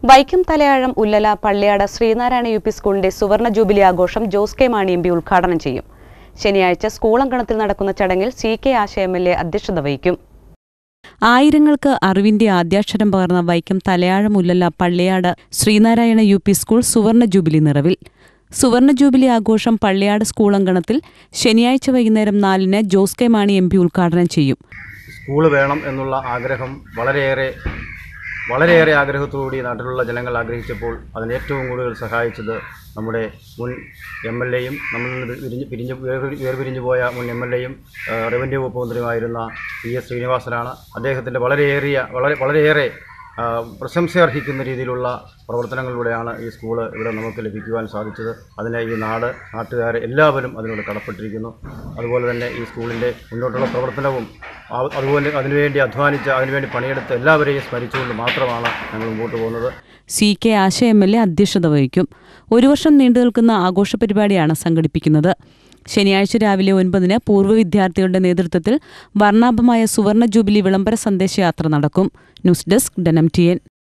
Vaikom Thalayazham Ullala Palliyad Sreenarayana U P സ്കൂളിന്റെ സുവർണ jubilee ആഘോഷം Jose K Mani M P ഉദ്ഘാടനം ചെയ്യും ശനിയാഴ്ച സ്കൂൾ അങ്കണത്തിൽ നടക്കുന്ന ചടങ്ങിൽ C K Asha M L A അധ്യക്ഷത വഹിക്കും ആയിരങ്ങൾക്ക് അറിവിന്റെ ആദ്യാക്ഷരം പകർന്ന Vaikom Thalayazham Ullala Palliyad Sreenarayana U P school സുവർണ ജൂബിലി നിറവിൽ സുവർണ ജൂബിലി ആഘോഷം പള്ളിയാട് സ്കൂൾ അങ്കണത്തിൽ ശനിയാഴ്ച വൈകുന്നേരം നാലിന് Jose K Mani M P ഉദ്ഘാടനം ചെയ്യും സ്കൂള് വേണം എന്നുള്ള ആഗ്രഹം വളരെയേറെ വളരെയേറെ ആഗ്രഹത്തോടുകൂടി നാട്ടിലുള്ള ജനങ്ങൾ ആഗ്രഹിച്ചപ്പോൾ അതിന് ഏറ്റവും കൂടുതൽ സഹായിച്ചത് നമ്മുടെ മുൻ എം എൽ എയും നമ്മളിൽ നിന്ന് പിരിഞ്ഞ് പിരിഞ്ഞ് വേർപിരി- വേർപിരിഞ്ഞു പോയ മുൻ എം എൽ എയും റവന്യൂ വകുപ്പ് മന്ത്രിയുമായിരുന്ന പി എസ് ശ്രീനിവാസനാണ് അദ്ദേഹത്തിൻ്റെ വളരെയേറിയ വളരെ വളരെയേറെ ആ, പ്രശംസ അർഹിക്കുന്ന രീതിയിലുള്ള പ്രവർത്തനങ്ങളിലൂടെയാണ് ഈ സ്കൂള് ഇവിടെ നമുക്ക് ലഭിക്കുവാൻ സാധിച്ചത് അതിന് ഈ നാട് നാട്ടുകാർ എല്ലാവരും അതിനോട് കടപ്പെട്ടിരിക്കുന്നു അതുപോലെ തന്നെ ഈ സ്കൂളിൻ്റെ മുന്നോട്ടുള്ള പ്രവർത്തനവും ആ- അതുപോലെ അതിനുവേണ്ടി അധ്വാനിച്ച അതിനുവേണ്ടി പണിയെടുത്ത എല്ലാവരെയും സ്മരിച്ചുകൊണ്ട് മാത്രമാണ് ഞങ്ങൾ മുമ്പോട്ട് പോകുന്നത് C K Asha M L A അധ്യക്ഷത വഹിക്കും ഒരു വർഷം നീണ്ടു നിൽക്കുന്ന ആഘോഷ പരിപാടിയാണ് സംഘടിപ്പിക്കുന്നത് ശനിയാഴ്ച രാവിലെ ഒൻപതിന് പൂർവ്വ വിദ്യാർത്ഥികളുടെ നേതൃത്വത്തിൽ വർണ്ണാഭമായ സുവർണ ജൂബിലി വിളംബര സന്ദേശയാത്ര നടക്കും ന്യൂസ് ഡെസ്ക് ഡനം ടി എൻ